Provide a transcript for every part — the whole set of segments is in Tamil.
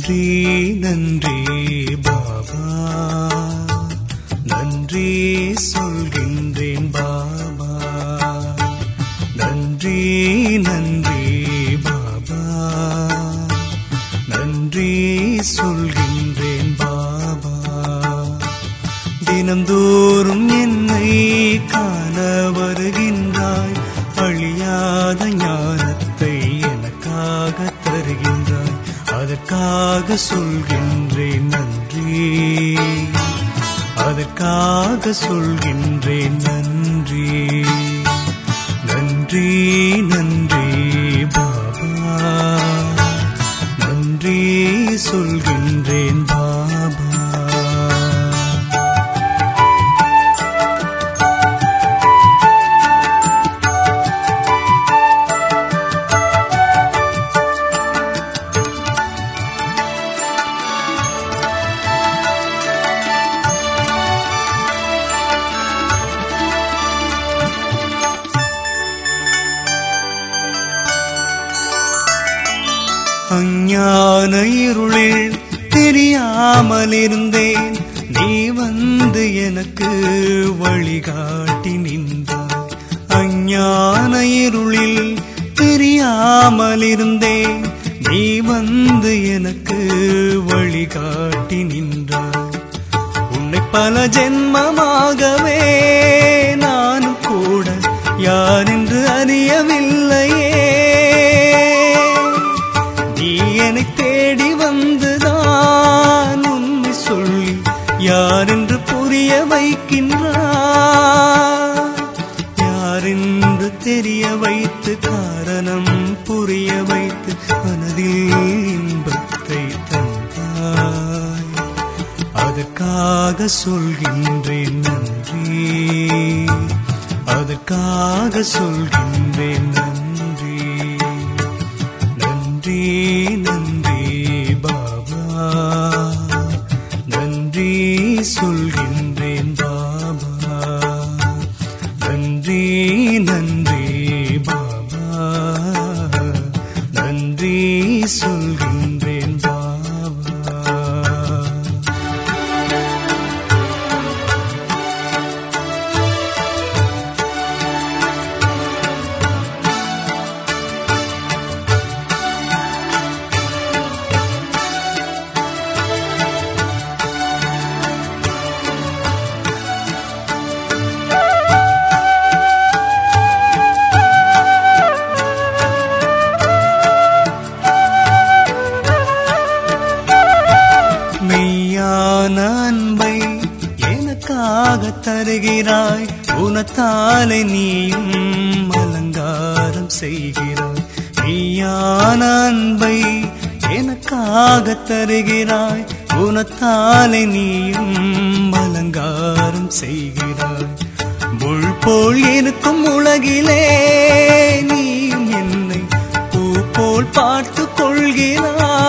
நன்றி நன்றி பாபா நன்றி சொல்கின்றேன் பாபா நன்றி நன்றி பாபா நன்றி சொல்கின்றேன் பாபா தினந்தோறும் என்னை காண வருகின்றாய் அழியாத ஞானத்தை எனக்காக தருகின்றாய் அதற்காக சொல்கின்றேன் நன்றி அதற்காக சொல்கின்றேன் நன்றி நன்றி நன்றி பாபா நன்றி சொல்கின்றேன் பாபா அஞ்ஞான இருளில் தெரியாமல் இருந்தேன் நீ வந்து எனக்கு வழிகாட்டி நின்றாய் அஞ்ஞான இருளில் தெரியாமல் இருந்தேன் நீ வந்து எனக்கு வழிகாட்டி நின்றாய் உன்னை பல ஜென்மமாகவே நானும் கூட யார் என்று அறியவில்லையே நீ என்னை தேடி வந்துதான் உண்மை சொல்லி யார் என்று புரிய வைக்கின்றார் யார் என்று தெரிய வைத்து காரணம் புரிய வைத்து மனதில் இன்பத்தை தந்தாய் அதற்காக சொல்கின்றேன் நன்றி அதற்காக சொல்கின்றேன் நன்றி நன்றி நன்றி பாபா நன்றி சொல்கின்றேன் பாபா நன்றி நன்றி பாபா நன்றி சொல்கின்றேன் பாபா மெய்யான அன்பை எனக்காக தருகிறாய் உனத்தாலே நீயும் அலங்காரம் செய்கிறாய் மெய்யான அன்பை எனக்காக தருகிறாய் உனத்தாலே நீயும் அலங்காரம் செய்கிறாய் முள் போல் இருக்கும் உலகிலே நீயும் என்னை பூ போல் பார்த்து கொள்கிறாய்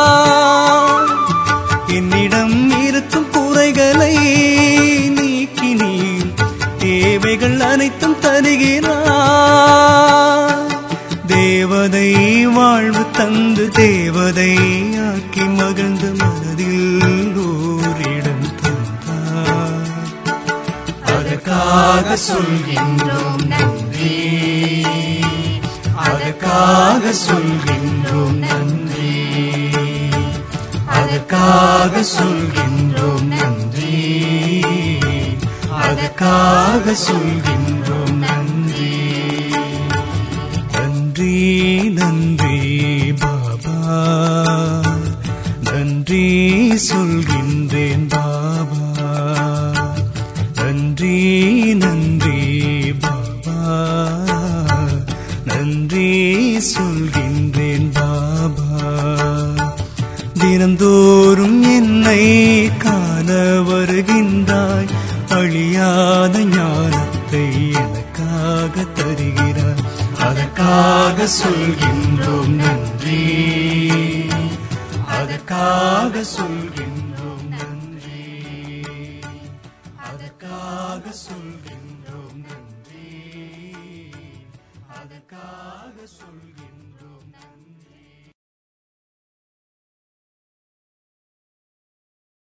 என்னிடம் இருக்கும் குறைகளை நீக்கி நீ தேவைகள் அனைத்தும் தருகிறாய் தேவதை வாழ்வு தந்து தேவதை ஆக்கி மகிழ்ந்து மனதில் ஓரிடம் தந்தாய் அதற்காக சொல்கின்றோம் நன்றி அதற்காக சொல்கின்றோம் நன்றி அதற்காக சொல்கின்றோம் நன்றி அதற்காக சொல்கின்றோம் நன்றி நன்றி நன்றி பாபா நன்றி சொல்கின்றேன் பாபா நன்றி நன்றி பாபா நன்றி சொல்கின்றேன் பாபா தினந்தோறும் என்னை காண வருகின்றாய் அழியாத ஞானத்தை எனக்காக தருகிறாய் அதற்காக சொல்கின்றோம் நன்றி அதற்காக சொல்கின்றோம் நன்றி அதற்காக சொல்கின்றோம் நன்றி அதற்காக சொல்கின்றோம்